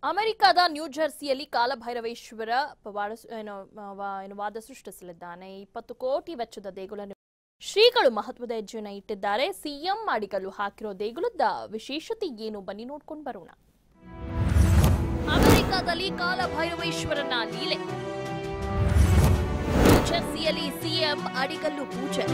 ಅಮೆರಿಕದ ನ್ಯೂ ಜೆರ್ಸಿಯಲ್ಲಿ ಕಾಲಭೈರವೇಶ್ವರ ಪವಾಡ ಏನು ಆ, ವಾ- ಏನು ವಾದ ಸೃಷ್ಟಿಸಲಿದ್ದಾನೆ ಇಪ್ಪತ್ತು ಕೋಟಿ ವೆಚ್ಚದ ದೇಗುಲ ನಿರ್ಮಾಣ. ಶ್ರೀಗಳು ಮಹತ್ವದ ಹೆಜ್ಜೆಯನ್ನು ಇಟ್ಟಿದ್ದಾರೆ ಸಿಎಂ ಅಡಿಗಲ್ಲು ಹಾಕಿರೋ ದೇಗುಲದ ವಿಶೇಷತೆ ಏನು ಬನ್ನಿ ನೋಡ್ಕೊಂಡು ಬರೋಣ ಅಮೆರಿಕದಲ್ಲಿ ಕಾಲಭೈರವೇಶ್ವರನ ಲೀಲೆ ನ್ಯೂ ಜೆರ್ಸಿಯಲ್ಲಿ ಸಿಎಂ ಅಡಿಗಲ್ಲು ಪೂಜೆ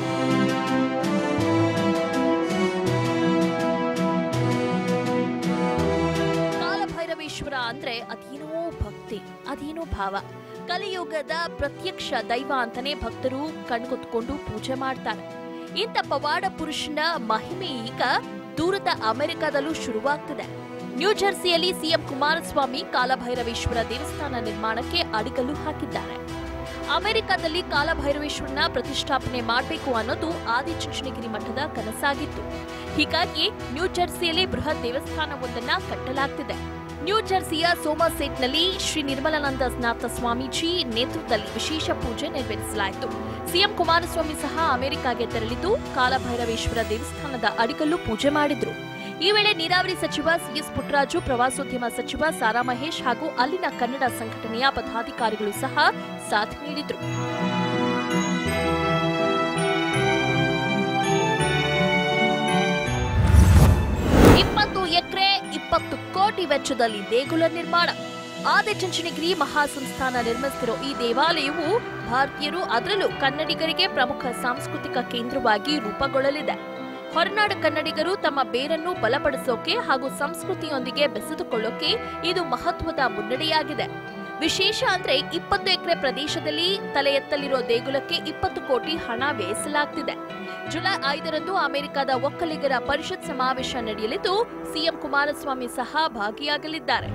ಕಾಲಭೈರವೇಶ್ವರ ಅಂದ್ರೆ ಅದೇನೋ ಭಕ್ತಿ ಅದೇನೋ ಭಾವ ಕಲಿಯುಗದ ಪ್ರತ್ಯಕ್ಷ ದೈವ ಅಂತಾನೆ ಭಕ್ತರು ಕಣ್ಗೊತ್ಕೊಂಡು ಪೂಜೆ ಮಾಡ್ತಾರೆ ಇಂಥ ಪವಾಡ ಪುರುಷನ ಮಹಿಮೆ ಈಗ ದೂರದ ಅಮೆರಿಕದಲ್ಲೂ ಶುರುವಾಗ್ತಿದೆ ನ್ಯೂ ಜೆರ್ಸಿಯಲ್ಲಿ ಸಿಎಂ ಕುಮಾರಸ್ವಾಮಿ ಕಾಲಭೈರವೇಶ್ವರ ದೇವಸ್ಥಾನ ನಿರ್ಮಾಣಕ್ಕೆ ಅಡಿಗಲ್ಲು ಹಾಕಿದ್ದಾರೆ ಅಮೆರಿಕದಲ್ಲಿ ಕಾಲಭೈರವೇಶ್ವರನ ಪ್ರತಿಷ್ಠಾಪನೆ ಮಾಡಬೇಕು ಅನ್ನೋದು ಆದಿಚುಂಚನಗಿರಿ ಮಠದ ಕನಸಾಗಿತ್ತು ಹೀಗಾಗಿ ನ್ಯೂ ಜೆರ್ಸಿಯಲ್ಲಿ ಬೃಹತ್ ದೇವಸ್ಥಾನವೊಂದನ್ನ ಕಟ್ಟಲಾಗ್ತಿದೆ ನ್ಯೂ ಜೆರ್ಸಿಯ ಸೋಮಸೆಟ್ನಲ್ಲಿ ಶ್ರೀ ನಿರ್ಮಲಾನಂದ ಸ್ನಾತ ಸ್ವಾಮೀಜಿ ನೇತೃತ್ವದಲ್ಲಿ ವಿಶೇಷ ಪೂಜೆ ನೆರವೇರಿಸಲಾಯಿತು ಸಿಎಂ ಕುಮಾರಸ್ವಾಮಿ ಸಹ ಅಮೆರಿಕಾಗೆ ತೆರಳಿದ್ದು ಕಾಲಭೈರವೇಶ್ವರ ದೇವಸ್ಥಾನದ ಅಡಿಗಲ್ಲು ಪೂಜೆ ಮಾಡಿದ್ರು ಈ ವೇಳೆ ನೀರಾವರಿ ಸಚಿವ ಸಿಎಸ್ ಪುಟ್ಟರಾಜು ಪ್ರವಾಸೋದ್ಯಮ ಸಚಿವ ಸಾರಾ ಮಹೇಶ್ ಹಾಗೂ ಅಲ್ಲಿನ ಕನ್ನಡ ಸಂಘಟನೆಯ ಪದಾಧಿಕಾರಿಗಳು ಸಹ ಸಾಥ್ ನೀಡಿದ್ರು ಇಪ್ಪತ್ತು ಎಕರೆ ಇಪ್ಪತ್ತು ಕೋಟಿ ವೆಚ್ಚದಲ್ಲಿ ದೇಗುಲ ನಿರ್ಮಾಣ ಆದಿಚುಂಚನಗಿರಿ ಮಹಾಸಂಸ್ಥಾನ ನಿರ್ಮಿಸುತ್ತಿರೋ ಈ ದೇವಾಲಯವು ಭಾರತೀಯರು ಅದರಲ್ಲೂ ಕನ್ನಡಿಗರಿಗೆ ಪ್ರಮುಖ ಸಾಂಸ್ಕೃತಿಕ ಕೇಂದ್ರವಾಗಿ ರೂಪುಗೊಳ್ಳಲಿದೆ ಹೊರನಾಡು ಕನ್ನಡಿಗರು ತಮ್ಮ ಬೇರನ್ನು ಬಲಪಡಿಸೋಕೆ ಹಾಗೂ ಸಂಸ್ಕೃತಿಯೊಂದಿಗೆ ಬೆಸೆದುಕೊಳ್ಳೋಕೆ ಇದು ಮಹತ್ವದ ಮುನ್ನಡೆಯಾಗಿದೆ ವಿಶೇಷ ಅಂದ್ರೆ ಇಪ್ಪತ್ತು ಎಕರೆ ಪ್ರದೇಶದಲ್ಲಿ ತಲೆ ಎತ್ತಲಿರೋ ದೇಗುಲಕ್ಕೆ ಇಪ್ಪತ್ತು ಕೋಟಿ ಹಣ ವ್ಯಯಿಸಲಾಗ್ತಿದೆ ಜುಲೈ ಐದರಂದು ಅಮೆರಿಕದ ಒಕ್ಕಲಿಗರ ಪರಿಷತ್ ಸಮಾವೇಶ ನಡೆಯಲಿದ್ದು ಸಿಎಂ ಕುಮಾರಸ್ವಾಮಿ ಸಹ ಭಾಗಿಯಾಗಲಿದ್ದಾರೆ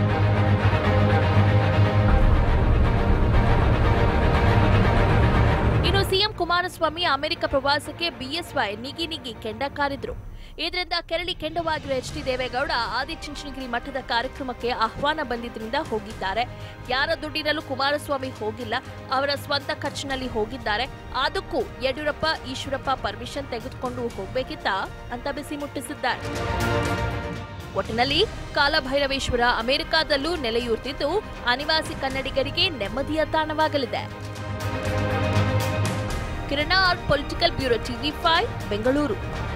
ಇನ್ನು ಸಿಎಂ ಕುಮಾರಸ್ವಾಮಿ ಅಮೆರಿಕ ಪ್ರವಾಸಕ್ಕೆ ಬಿಎಸ್ವೈ ನಿಗಿ ನಿಗಿ ಕೆಂಡ ಕಾರಿದ್ರು ಇದರಿಂದ ಕೆರಳಿ ಕೆಂಡವಾಗಿರುವ ಎಚ್ ಡಿ ದೇವೇಗೌಡ ಆದಿಚುಂಚನಗಿರಿ ಮಠದ ಕಾರ್ಯಕ್ರಮಕ್ಕೆ ಆಹ್ವಾನ ಬಂದಿದ್ರಿಂದ ಹೋಗಿದ್ದಾರೆ ಯಾರ ದುಡ್ಡಿನಲ್ಲೂ ಕುಮಾರಸ್ವಾಮಿ ಹೋಗಿಲ್ಲ ಅವರ ಸ್ವಂತ ಖರ್ಚಿನಲ್ಲಿ ಹೋಗಿದ್ದಾರೆ ಅದಕ್ಕೂ ಯಡಿಯೂರಪ್ಪ ಈಶ್ವರಪ್ಪ ಪರ್ಮಿಷನ್ ತೆಗೆದುಕೊಂಡು ಹೋಗ್ಬೇಕಿತ್ತ ಅಂತ ಬಿಸಿ ಮುಟ್ಟಿಸಿದ್ದಾರೆ ಒಟ್ಟಿನಲ್ಲಿ ಕಾಲಭೈರವೇಶ್ವರ ಅಮೆರಿಕಾದಲ್ಲೂ ನೆಲೆಯೂರ್ತಿದ್ದು ಅನಿವಾಸಿ ಕನ್ನಡಿಗರಿಗೆ ನೆಮ್ಮದಿಯ ತಾಣವಾಗಲಿದೆ Kiran R political bureau TV five Bengaluru